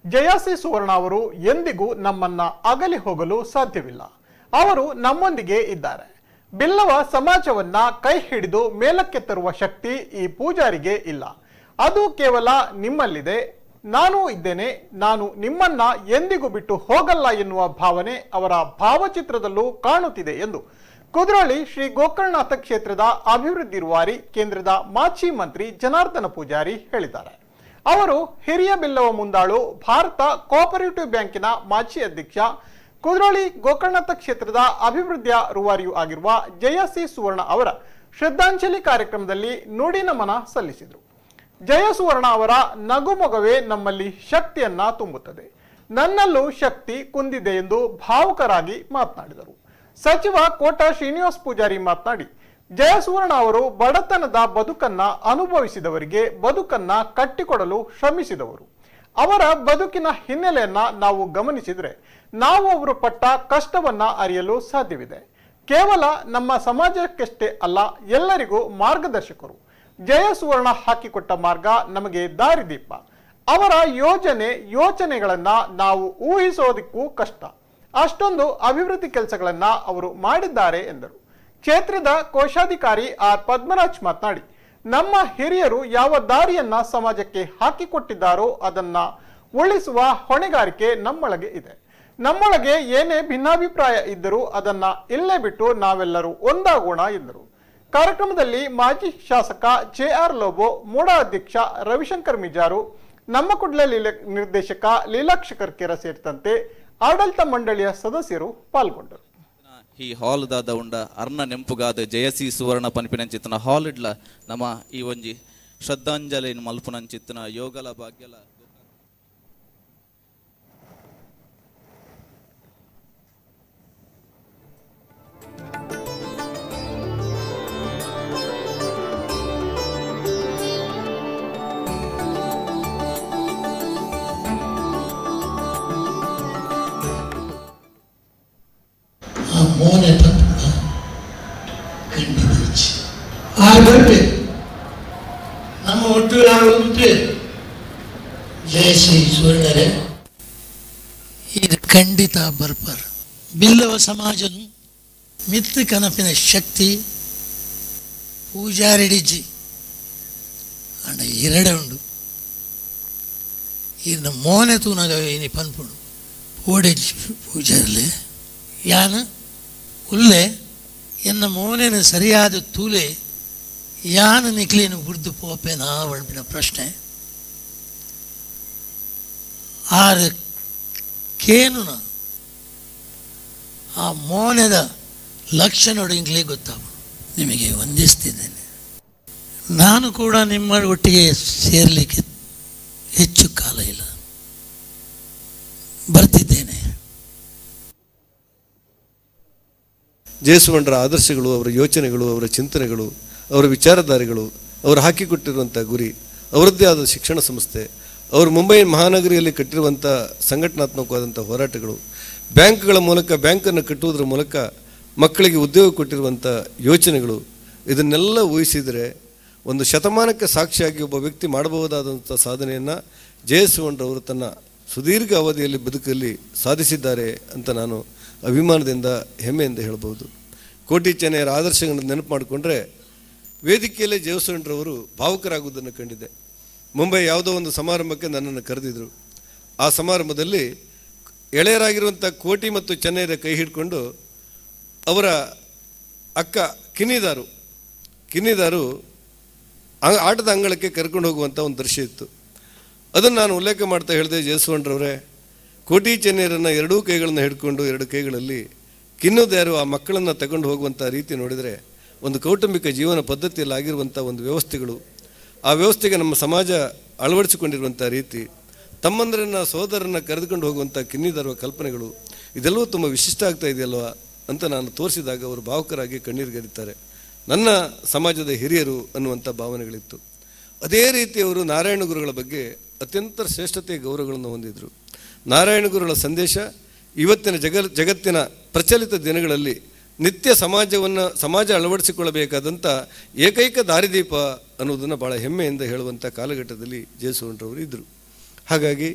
ಜಯಾಸಿ ಸುವರ್ಣ ಅವರು ಎಂದಿಗೂ ನಮ್ಮನ್ನ ಅಗಲಿ ಹೋಗಲು ಸಾಧ್ಯವಿಲ್ಲ ಅವರು ನಮ್ಮೊಂದಿಗೆ ಇದ್ದಾರೆ ಬಿಲ್ಲವ ಸಮಾಜವನ್ನ ಕೈ ಹಿಡಿದು ಮೇಲಕ್ಕೆ ತರುವ ಶಕ್ತಿ ಈ ಪೂಜಾರಿಗೆ ಇಲ್ಲ ಅದು ಕೇವಲ ನಿಮ್ಮಲ್ಲಿದೆ ನಾನು ಇದ್ದೇನೆ ನಾನು ನಿಮ್ಮನ್ನ ಎಂದಿಗೂ ಬಿಟ್ಟು ಹೋಗಲ್ಲ ಎನ್ನುವ ಭಾವನೆ ಅವರ ಭಾವಚಿತ್ರದಲ್ಲೂ ಕಾಣುತ್ತಿದೆ ಎಂದು ಕುದ್ರೋಳಿ ಶ್ರೀ ಗೋಕರ್ಣನಾಥ ಕ್ಷೇತ್ರದ ಅಭಿವೃದ್ಧಿ ರೂವಾರಿ ಕೇಂದ್ರದ ಮಾಜಿ ಮಂತ್ರಿ ಜನಾರ್ದನ ಪೂಜಾರಿ ಹೇಳಿದ್ದಾರೆ ಅವರು ಹಿರಿಯ ಬಿಲ್ಲವ ಮುಂದಾಳು ಭಾರತ ಕೋಆಪರೇಟಿವ್ ಬ್ಯಾಂಕಿನ ಮಾಜಿ ಅಧ್ಯಕ್ಷ ಕುದ್ರೋಳಿ ಗೋಕರ್ಣನಾಥ ಕ್ಷೇತ್ರದ ಅಭಿವೃದ್ಧಿಯ ರೂವಾರಿಯೂ ಆಗಿರುವ ಜಯಸಿ ಸುವರ್ಣ ಅವರ ಶ್ರದ್ಧಾಂಜಲಿ ಕಾರ್ಯಕ್ರಮದಲ್ಲಿ ನುಡಿ ನಮನ ಸಲ್ಲಿಸಿದರು ಜಯ ಸುವರ್ಣ ಅವರ ನಗುಮೊಗವೇ ನಮ್ಮಲ್ಲಿ ಶಕ್ತಿಯನ್ನ ತುಂಬುತ್ತದೆ ನನ್ನಲ್ಲೂ ಶಕ್ತಿ ಕುಂದಿದೆ ಎಂದು ಭಾವುಕರಾಗಿ ಮಾತನಾಡಿದರು ಸಚಿವ ಕೋಟ ಶ್ರೀನಿವಾಸ್ ಪೂಜಾರಿ ಮಾತನಾಡಿ ಜಯಸುವರ್ಣ ಅವರು ಬಡತನದ ಬದುಕನ್ನ ಅನುಭವಿಸಿದವರಿಗೆ ಬದುಕನ್ನ ಕಟ್ಟಿಕೊಡಲು ಶ್ರಮಿಸಿದವರು ಅವರ ಬದುಕಿನ ಹಿನ್ನೆಲೆಯನ್ನ ನಾವು ಗಮನಿಸಿದ್ರೆ ನಾವು ಅವರು ಪಟ್ಟ ಕಷ್ಟವನ್ನ ಅರಿಯಲು ಸಾಧ್ಯವಿದೆ ಕೇವಲ ನಮ್ಮ ಸಮಾಜಕ್ಕಷ್ಟೇ ಅಲ್ಲ ಎಲ್ಲರಿಗೂ ಮಾರ್ಗದರ್ಶಕರು ಜಯ ಸುವರ್ಣ ಹಾಕಿಕೊಟ್ಟ ಮಾರ್ಗ ನಮಗೆ ದಾರಿದೀಪ ಅವರ ಯೋಜನೆ ಯೋಚನೆಗಳನ್ನ ನಾವು ಊಹಿಸೋದಕ್ಕೂ ಕಷ್ಟ ಅಷ್ಟೊಂದು ಅಭಿವೃದ್ಧಿ ಕೆಲಸಗಳನ್ನ ಅವರು ಮಾಡಿದ್ದಾರೆ ಎಂದರು ಕ್ಷೇತ್ರದ ಕೋಶಾಧಿಕಾರಿ ಆರ್ ಪದ್ಮರಾಜ್ ಮಾತನಾಡಿ ನಮ್ಮ ಹಿರಿಯರು ಯಾವ ದಾರಿಯನ್ನ ಸಮಾಜಕ್ಕೆ ಹಾಕಿಕೊಟ್ಟಿದ್ದಾರೋ ಅದನ್ನ ಉಳಿಸುವ ಹೊಣೆಗಾರಿಕೆ ನಮ್ಮೊಳಗೆ ಇದೆ ನಮ್ಮೊಳಗೆ ಏನೇ ಭಿನ್ನಾಭಿಪ್ರಾಯ ಇದ್ದರೂ ಅದನ್ನ ಇಲ್ಲೇ ಬಿಟ್ಟು ನಾವೆಲ್ಲರೂ ಒಂದಾಗೋಣ ಎಂದರು ಕಾರ್ಯಕ್ರಮದಲ್ಲಿ ಮಾಜಿ ಶಾಸಕ ಜೆ ಆರ್ ಲೋಬೋ ಮೂಡ ಅಧ್ಯಕ್ಷ ರವಿಶಂಕರ್ ಮಿಜಾರು ನಮ್ಮ ಕುಡ್ಲೆ ಲೀಲ ನಿರ್ದೇಶಕ ಲೀಲಾಕ್ಷಕರ್ ಕೆರ ಸೇರಿದಂತೆ ಆಡಳಿತ ಮಂಡಳಿಯ ಸದಸ್ಯರು ಪಾಲ್ಗೊಂಡರು ಈ ಹಾಲ್ ದಾದ ಉಂಡ ಅರ್ನ ನೆಂಪುಗಾದ ಜಯಸಿ ಸುವರ್ಣ ಪನ್ಪಿನಂಚಿತ್ತನ ಹಾಲ್ ಇಡ್ಲ ನಮ್ಮ ಈ ಒಂಜಿ ಶ್ರದ್ಧಾಂಜಲಿ ಮಲ್ಪುನಂಚಿತ್ತನ ಯೋಗಲ ಭಾಗ್ಯಲ ಆ ಮೋನೆ ತಪ್ಪದ ಕಂಡಿದ್ದೀಚಿ ಆ ಬರಬೇಕು ನಮ್ಮ ಒಟ್ಟು ನಾವು ಬಿಟ್ಟು ಜಯಶ್ರೀ ಸುವರ್ಣರೇ ಇದು ಖಂಡಿತ ಬರ್ಪರ್ ಬಿಲ್ಲವ ಸಮಾಜನು ಮಿತ್ತು ಕನಪಿನ ಶಕ್ತಿ ಪೂಜಾರಿಡಿಜಿ ಅಂಡ ಎರಡ ಉಂಡು ಇನ್ನು ಮೋನೆ ತೂನಗ ಇನಿ ಪನ್ಪುಡು ಓಡೆಜಿ ಪೂಜಾರಲೆ ಯಾನ ಉಲ್ಲೆ ಎನ್ನ ಮೋನೆನ ಸರಿಯಾದ ತೂಲೆ ಯಾನ ನಿಕ್ಲೇನು ಗುರ್ದು ಪೋಪೆನಾ ಒಳಪಿನ ಪ್ರಶ್ನೆ ಆರು ಕೇನುನ ಆ ಮೋನೆದ ಲಕ್ಷಣಗಳು ಇಂಗ್ಲೇ ಗೊತ್ತಾವು ನಿಮಗೆ ವಂದಿಸ್ತಿದ್ದೇನೆ ನಾನು ಕೂಡ ನಿಮ್ಮ ಒಟ್ಟಿಗೆ ಸೇರಲಿಕ್ಕೆ ಹೆಚ್ಚು ಕಾಲ ಇಲ್ಲ ಬರ್ತಿದ್ದೇನೆ ಜಯಸುವಣ್ಣರ ಆದರ್ಶಗಳು ಅವರ ಯೋಚನೆಗಳು ಅವರ ಚಿಂತನೆಗಳು ಅವರ ವಿಚಾರಧಾರೆಗಳು ಅವರು ಹಾಕಿಕೊಟ್ಟಿರುವಂಥ ಗುರಿ ಅವರದ್ದೇ ಆದ ಶಿಕ್ಷಣ ಸಂಸ್ಥೆ ಅವರು ಮುಂಬೈ ಮಹಾನಗರಿಯಲ್ಲಿ ಕಟ್ಟಿರುವಂಥ ಸಂಘಟನಾತ್ಮಕವಾದಂಥ ಹೋರಾಟಗಳು ಬ್ಯಾಂಕ್ಗಳ ಮೂಲಕ ಬ್ಯಾಂಕನ್ನು ಕಟ್ಟುವುದರ ಮೂಲಕ ಮಕ್ಕಳಿಗೆ ಉದ್ಯೋಗ ಕೊಟ್ಟಿರುವಂಥ ಯೋಚನೆಗಳು ಇದನ್ನೆಲ್ಲ ಊಹಿಸಿದರೆ ಒಂದು ಶತಮಾನಕ್ಕೆ ಸಾಕ್ಷಿಯಾಗಿ ಒಬ್ಬ ವ್ಯಕ್ತಿ ಮಾಡಬಹುದಾದಂಥ ಸಾಧನೆಯನ್ನು ಜಯಸುವಣ್ಣರವರು ತನ್ನ ಸುದೀರ್ಘ ಅವಧಿಯಲ್ಲಿ ಬದುಕಲ್ಲಿ ಸಾಧಿಸಿದ್ದಾರೆ ಅಂತ ನಾನು ಅಭಿಮಾನದಿಂದ ಹೆಮ್ಮೆಯಿಂದ ಹೇಳ್ಬೋದು ಕೋಟಿ ಚೆನ್ನೈಯರ ಆದರ್ಶಗಳನ್ನು ನೆನಪು ಮಾಡಿಕೊಂಡ್ರೆ ವೇದಿಕೆಯಲ್ಲೇ ಜಯಸುವಣ್ಣರವರು ಭಾವುಕರಾಗುವುದನ್ನು ಕಂಡಿದೆ ಮುಂಬೈ ಯಾವುದೋ ಒಂದು ಸಮಾರಂಭಕ್ಕೆ ನನ್ನನ್ನು ಕರೆದಿದ್ರು ಆ ಸಮಾರಂಭದಲ್ಲಿ ಎಳೆಯರಾಗಿರುವಂಥ ಕೋಟಿ ಮತ್ತು ಚೆನ್ನೈರ ಕೈ ಹಿಡ್ಕೊಂಡು ಅವರ ಅಕ್ಕ ಕಿನ್ನಿದಾರು ಕಿನ್ನಿದಾರು ಆ- ಆಟದ ಅಂಗಳಕ್ಕೆ ಕರ್ಕೊಂಡು ಹೋಗುವಂಥ ಒಂದು ದೃಶ್ಯ ಇತ್ತು ಅದನ್ನು ನಾನು ಉಲ್ಲೇಖ ಮಾಡ್ತಾ ಹೇಳಿದೆ ಜಯಸುವಣ್ಣರವರೇ ಕೋಟಿ ಚೆನ್ನೈರನ್ನು ಎರಡೂ ಕೈಗಳನ್ನು ಹಿಡ್ಕೊಂಡು ಎರಡು ಕೈಗಳಲ್ಲಿ ಕಿನ್ನೋದ್ಯಾರು ಆ ಮಕ್ಕಳನ್ನು ತಗೊಂಡು ಹೋಗುವಂಥ ರೀತಿ ನೋಡಿದರೆ ಒಂದು ಕೌಟುಂಬಿಕ ಜೀವನ ಪದ್ಧತಿಯಲ್ಲಿ ಆಗಿರುವಂಥ ಒಂದು ವ್ಯವಸ್ಥೆಗಳು ಆ ವ್ಯವಸ್ಥೆಗೆ ನಮ್ಮ ಸಮಾಜ ಅಳವಡಿಸಿಕೊಂಡಿರುವಂಥ ರೀತಿ ತಮ್ಮಂದರನ್ನ ಸೋದರನ್ನ ಕರೆದುಕೊಂಡು ಹೋಗುವಂಥ ಕಿನ್ನಿದಾರುವ ಕಲ್ಪನೆಗಳು ಇದೆಲ್ಲವೂ ತುಂಬ ವಿಶಿಷ್ಟ ಆಗ್ತಾ ಇದೆಯಲ್ವಾ ಅಂತ ನಾನು ತೋರಿಸಿದಾಗ ಅವರು ಭಾವುಕರಾಗಿ ಕಣ್ಣೀರುಗರಿತಾರೆ ನನ್ನ ಸಮಾಜದ ಹಿರಿಯರು ಅನ್ನುವಂಥ ಭಾವನೆಗಳಿತ್ತು ಅದೇ ರೀತಿ ಅವರು ನಾರಾಯಣ ಗುರುಗಳ ಬಗ್ಗೆ ಅತ್ಯಂತ ಶ್ರೇಷ್ಠತೆ ಗೌರವಗಳನ್ನು ಹೊಂದಿದ್ರು ನಾರಾಯಣ ಗುರುಗಳ ಸಂದೇಶ ಇವತ್ತಿನ ಜಗ ಜಗತ್ತಿನ ಪ್ರಚಲಿತ ದಿನಗಳಲ್ಲಿ ನಿತ್ಯ ಸಮಾಜವನ್ನು ಸಮಾಜ ಅಳವಡಿಸಿಕೊಳ್ಳಬೇಕಾದಂಥ ಏಕೈಕ ದಾರಿದೀಪ ಅನ್ನೋದನ್ನು ಭಾಳ ಹೆಮ್ಮೆಯಿಂದ ಹೇಳುವಂಥ ಕಾಲಘಟ್ಟದಲ್ಲಿ ಜಯಸುವಂಟ್ರವರು ಇದ್ದರು ಹಾಗಾಗಿ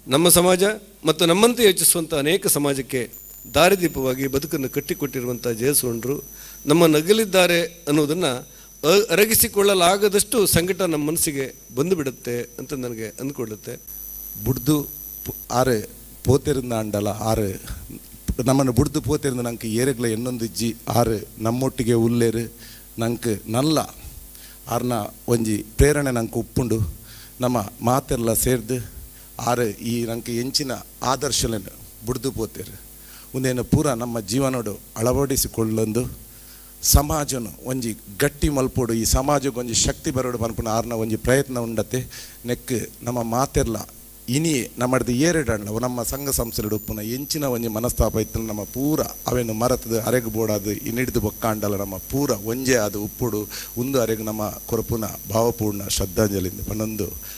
ನಮ್ಮ ಸಮಾಜ ಮತ್ತು ನಮ್ಮಂತೆ ಯೋಚಿಸುವಂಥ ಅನೇಕ ಸಮಾಜಕ್ಕೆ ದಾರಿದೀಪವಾಗಿ ಬದುಕನ್ನು ಕಟ್ಟಿಕೊಟ್ಟಿರುವಂಥ ಜಯಸುಂಡ್ರು ನಮ್ಮ ನಗಲಿದ್ದಾರೆ ಅನ್ನೋದನ್ನು ಅ- ಅರಗಿಸಿಕೊಳ್ಳಲಾಗದಷ್ಟು ಸಂಕಟ ನಮ್ಮ ಮನಸ್ಸಿಗೆ ಬಂದು ಬಿಡುತ್ತೆ ಅಂತ ನನಗೆ ಅಂದ್ಕೊಳ್ಳುತ್ತೆ ಬುಡ್ದು ಪು- ಆರು ಪೋತಿರುந்த ಅಂಡಲ ಆರು ನಮ್ಮನ್ನು ಬುಡ್ದು ಪೋತಿರುந்த ನಂಗೆ ಏರೆಗ್ಲ ಎನ್ನೊಂದು ಇಜ್ಜಿ ಆರು ನಮ್ಮೊಟ್ಟಿಗೆ ಉಲ್ಲೇರು ನಂಗೆ ನಲ್ಲ ಆರ್ನ ಒಂಜಿ ಪ್ರೇರಣೆ ನಂಗೆ ಉಪ್ಪುಂಡು ನಮ್ಮ ಮಾತೆಲ್ಲ ಸೇರ್ದು ಆರು ಈ ನಂಗೆ ಎಂಚಿನ ಆದರ್ಶలను ಬುಡ್ದು ಪೋತೇರು ಒಂದೇನು ಪೂರ ನಮ್ಮ ಜೀವನೋಡು ಅಳವಡಿಸಿಕೊಳ್ಳೊಂದು ಸಮಾಜನು ಒಂಜಿ ಗಟ್ಟಿ ಮಲ್ಪೋಡು ಈ ಸಮಾಜಕ್ಕೆ ಒಂಜಿ ಶಕ್ತಿ ಬರೋಡು ಪನ್ಪುನ ಆರ್ನ ಒಂಜಿ ಪ್ರಯತ್ನ ಉಂಡತೆ ನೆಕ್ ನಮ್ಮ ಮಾತೆರ್ಲ ಇನಿ ನಮ್ಮದು ಏರೆಡಂಡ್ಲ ನಮ್ಮ ಸಂಘ ಸಂಸ್ಥೆಡು ಉಪ್ಪುನ ಎಂಚಿನ ಒಂಜಿ ಮನಸ್ತಾಪ ಇತ್ತು ನಮ್ಮ ಪೂರ ಅವೇನು ಮರತದ ಅರೆಗು ಬೋಡಾದು ಇನ್ನಿಡ್ದು ಬೊಕ್ಕಾಂಡಲ ನಮ್ಮ ಪೂರ ಒಂಜೆ ಅದು ಉಪ್ಪುಡು ಉಂದು ಅರೆಗು ನಮ್ಮ ಕೊರಪುನ ಭಾವಪೂರ್ಣ ಶ್ರದ್ಧಾಂಜಲಿಂದ ಪನ್ನೊಂದು